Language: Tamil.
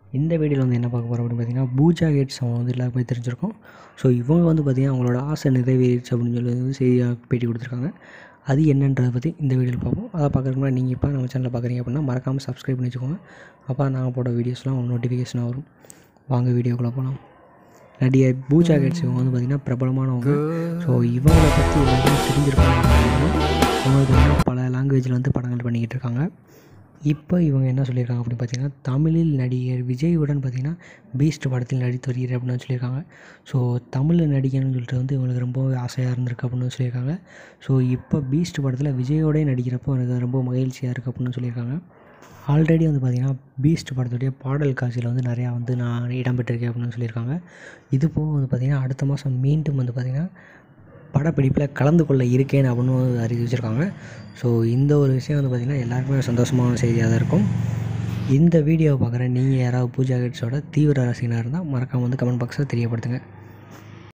இந்த வீடியோவில் வந்து என்ன பார்க்க போகிறோம் அப்படின்னு பார்த்தீங்கன்னா பூஜா கேட்ஸ் அவங்க வந்து எல்லாருக்குமே தெரிஞ்சிருக்கும் ஸோ இவங்க வந்து பார்த்திங்கன்னா அவங்களோட ஆசை நிறைவேறிடுச்சு அப்படின்னு சொல்லி வந்து செய்தியாக பேட்டி கொடுத்துருக்காங்க அது என்னன்றதை பற்றி இந்த வீடியோவில் பார்ப்போம் அதை பார்க்குறதுக்கு முன்னாடி நீங்கள் இப்போ நம்ம சேனலில் பார்க்குறீங்க அப்படின்னா மறக்காமல் சப்ஸ்கிரைப் பண்ணி வச்சுக்கோங்க அப்போ நாங்கள் போட வீடியோஸ்லாம் உங்களுக்கு நோட்டிஃபிகேஷனாக வரும் வாங்க வீடியோக்குள்ளே போகலாம் நடிகர் பூஜா கேட்ஸ் இவங்க வந்து பார்த்திங்கன்னா பிரபலமானவங்க ஸோ இவங்களை பற்றி எல்லாருக்கும் தெரிஞ்சிருக்காங்க அவங்களுக்கு வந்து பல லாங்குவேஜில் வந்து படங்கள் பண்ணிக்கிட்டு இருக்காங்க இப்போ இவங்க என்ன சொல்லியிருக்காங்க அப்படின்னு பார்த்தீங்கன்னா தமிழில் நடிகர் விஜயுடன் பார்த்தீங்கன்னா பீஸ்ட் படத்தில் நடித்து வருகிறேன் அப்படின்னு சொல்லியிருக்காங்க ஸோ தமிழில் நடிக்கணும்னு சொல்லிட்டு வந்து இவங்களுக்கு ரொம்ப ஆசையாக இருந்திருக்கு அப்படின்னு சொல்லியிருக்காங்க ஸோ இப்போ பீஸ்ட் படத்தில் விஜயோடய நடிக்கிறப்போ எனக்கு ரொம்ப மகிழ்ச்சியாக இருக்குது அப்படின்னு சொல்லியிருக்காங்க ஆல்ரெடி வந்து பார்த்திங்கன்னா பீஸ்ட் படத்துடைய பாடல் காட்சியில் வந்து நிறையா வந்து நான் இடம்பெற்றிருக்கேன் அப்படின்னு சொல்லியிருக்காங்க இது போக வந்து பார்த்திங்கன்னா அடுத்த மாதம் மீண்டும் வந்து பார்த்திங்கன்னா படப்பிடிப்பில் கலந்து கொள்ள இருக்கேன் அப்படின்னு அறிவிச்சிருக்காங்க ஸோ இந்த ஒரு விஷயம் வந்து பார்த்திங்கன்னா எல்லாருக்குமே சந்தோஷமான செய்தியாக தான் இருக்கும் இந்த வீடியோவை பார்க்குற நீங்கள் யாராவது பூஜா கிட்ஸோட தீவிர ரசிகனாக இருந்தால் மறக்காமல் வந்து கமெண்ட் பாக்ஸில் தெரியப்படுத்துங்க